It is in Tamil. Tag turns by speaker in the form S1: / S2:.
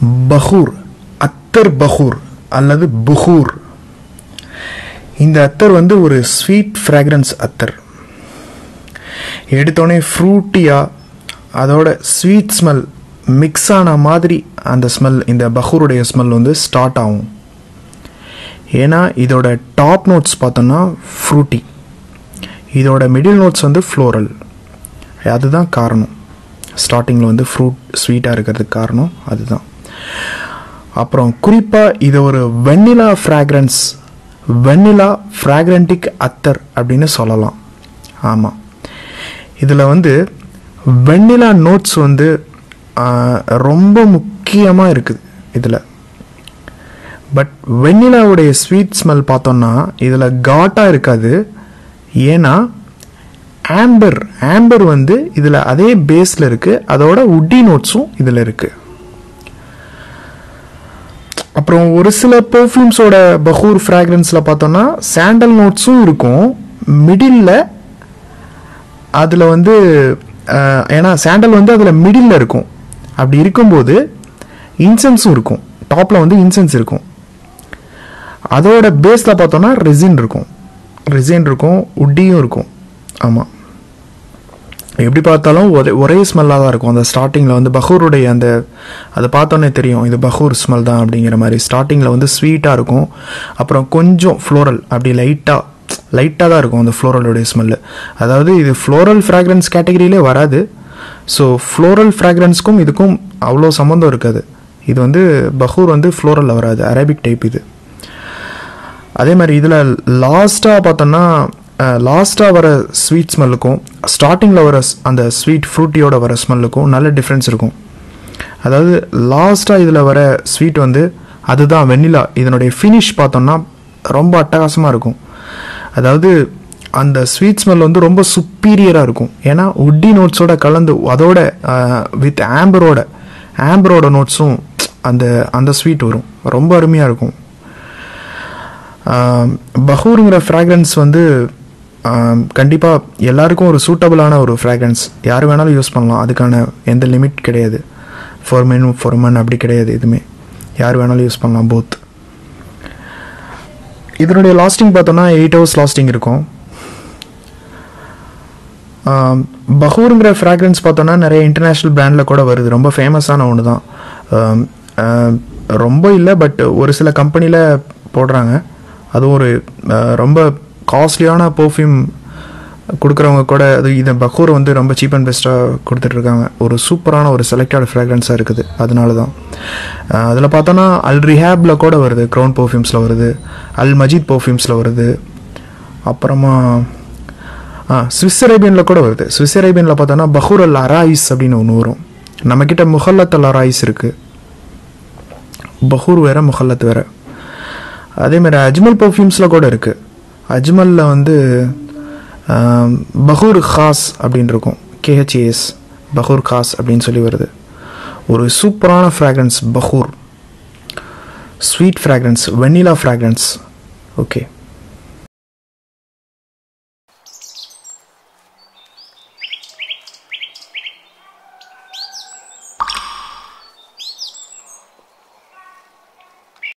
S1: பஹூர் அத்தர் பஹூர் அல்லது புகூர் இந்த அத்தர் வந்து ஒரு ஸ்வீட் ஃப்ராக்ரன்ஸ் அத்தர் எடுத்தோடனே ஃப்ரூட்டியாக அதோட ஸ்வீட் ஸ்மெல் மிக்ஸ் ஆன மாதிரி அந்த ஸ்மெல் இந்த பஹூருடைய ஸ்மெல் வந்து ஸ்டார்ட் ஆகும் ஏன்னா இதோட டாப் நோட்ஸ் பார்த்தோன்னா ஃப்ரூட்டி இதோட மிடில் நோட்ஸ் வந்து ஃப்ளோரல் அதுதான் காரணம் ஸ்டார்டிங்கில் வந்து ஃப்ரூட் ஸ்வீட்டாக இருக்கிறதுக்கு காரணம் அதுதான் அப்புறம் குறிப்பாக இது ஒரு வெண்ணிலா ஃப்ராக்ரன்ஸ் வெண்ணிலா ஃப்ராக்ரண்டிக் அத்தர் அப்படின்னு சொல்லலாம் ஆமாம் இதில் வந்து வெண்ணிலா நோட்ஸ் வந்து ஆஹ், ரொம்ப முக்கியமாக இருக்குது இதில் பட் வெண்ணிலாவுடைய ஸ்வீட் ஸ்மெல் பார்த்தோன்னா இதில் காட்டாக இருக்காது ஏன்னா ஆம்பர் ஆம்பர் வந்து இதில் அதே பேஸில் இருக்குது அதோட உட்டி நோட்ஸும் இதில் இருக்குது அப்புறம் ஒரு சில பெர்ஃப்யூம்ஸோட பஹூர் ஃப்ராக்ரன்ஸில் பார்த்தோன்னா சாண்டல் நோட்ஸும் இருக்கும் மிடில் அதில் வந்து அஹ், ஏன்னா சாண்டல் வந்து அதில் மிடில் இருக்கும் அப்படி இருக்கும்போது இன்சென்ஸும் இருக்கும் டாப்பில் வந்து இன்சென்ஸ் இருக்கும் அதோட பேஸில் பார்த்தோன்னா ரெசின் இருக்கும் ரெசின் இருக்கும் உட்டியும் இருக்கும் ஆமாம் எப்படி பார்த்தாலும் ஒரே ஒரே ஸ்மெல்லாக தான் இருக்கும் அந்த ஸ்டார்டிங்கில் வந்து பஹூருடைய அந்த அதை பார்த்தோன்னே தெரியும் இது பஹூர் ஸ்மெல் தான் அப்படிங்கிற மாதிரி ஸ்டார்டிங்கில் வந்து ஸ்வீட்டாக இருக்கும் அப்புறம் கொஞ்சம் ஃப்ளோரல் அப்படி லைட்டாக லைட்டாக தான் இருக்கும் அந்த ஃப்ளோரலுடைய ஸ்மெல்லு அதாவது இது ஃப்ளோரல் ஃப்ராக்ரன்ஸ் கேட்டகரியிலே வராது ஸோ ஃப்ளோரல் ஃப்ராக்ரன்ஸ்க்கும் இதுக்கும் அவ்வளோ சம்மந்தம் இருக்காது இது வந்து பஹூர் வந்து ஃப்ளோரலில் வராது அரபிக் டைப் இது அதே மாதிரி இதில் லாஸ்ட்டாக பார்த்தோன்னா லாஸ்ட்டாக வர ஸ்வீட் ஸ்மெல்லுக்கும் ஸ்டார்டிங்கில் வர ஸ்- அந்த ஸ்வீட் ஃப்ரூட்டியோட வர ஸ்மெல்லுக்கும் நல்ல டிஃப்ரென்ஸ் இருக்கும் அதாவது லாஸ்ட்டாக இதில் வர ஸ்வீட் வந்து அதுதான் வெண்ணிலா இதனுடைய ஃபினிஷ் பார்த்தோம்னா ரொம்ப அட்டகாசமாக இருக்கும் அதாவது அந்த ஸ்வீட் ஸ்மெல் வந்து ரொம்ப சுப்பீரியராக இருக்கும் ஏன்னா உட்டி நோட்ஸோட கலந்து அதோட வித் ஆம்பரோட ஆம்பரோட நோட்ஸும் அந்த அந்த ஸ்வீட் வரும் ரொம்ப அருமையாக இருக்கும் ஆம், பஹூருங்கிற ஃப்ராக்ரன்ஸ் வந்து கண்டிப்பாக எல்லாருக்கும் ஒரு சூட்டபிளான ஒரு ஃப்ராக்ரன்ஸ் யார் வேணாலும் யூஸ் பண்ணலாம் அதுக்கான எந்த லிமிட் கிடையாது ஃபார் மென் ஃபார் மன் அப்படி கிடையாது எதுவுமே யார் வேணாலும் யூஸ் பண்ணலாம் போத் இதனுடைய லாஸ்டிங் பார்த்தோன்னா எயிட் ஹவர்ஸ் லாஸ்டிங் இருக்கும் ஆம், பஹூருங்கிற ஃப்ராக்ரன்ஸ் பார்த்தோன்னா நிறைய இன்டர்நேஷ்னல் பிராண்டில் கூட வருது ரொம்ப ஃபேமஸான ஒன்று தான் ஆம், ஆம், ரொம்ப இல்லை பட் ஒரு சில கம்பெனியில் போடுறாங்க அதுவும் ஒரு ஆ, ரொம்ப காஸ்ட்லியான பர்ஃப்யூம் கொடுக்குறவங்க கூட அது இந்த பஹூர் வந்து ரொம்ப சீப் அண்ட் பெஸ்ட்டாக கொடுத்துட்ருக்காங்க ஒரு சூப்பரான ஒரு செலக்டட் ஃப்ராக்ரன்ஸாக இருக்குது அதனால தான் அதில் பார்த்தோன்னா அல் ரிஹாபில் கூட வருது க்ரௌன் பர்ஃப்யூம்ஸில் வருது அல் மஜீத் பர்ஃப்யூம்ஸில் வருது அப்புறமா ஆ ஸ்விஸ் அரேபியனில் கூட வருது ஸ்விஸ் அரேபியனில் பார்த்தோன்னா பஹூர் அல் அராயிஸ் அப்படின்னு ஒன்று வரும் நம்மக்கிட்ட முஹல்லத் அல் அராயிஸ் இருக்குது பஹூர் வேற முஹல்லத் வேற அதே மாதிரி அஜ்மல் பர்ஃப்யூம்ஸில் கூட இருக்குது அஜ்மலில் வந்து ஆம், பஹூர் காஸ் அப்படின்னு இருக்கும் கேஹெச்ஏஎஸ் பஹூர் காஸ் அப்படின்னு சொல்லி வருது ஒரு சூப்பரான ஃப்ராக்ரன்ஸ் பஹூர் sweet fragrance vanilla fragrance okay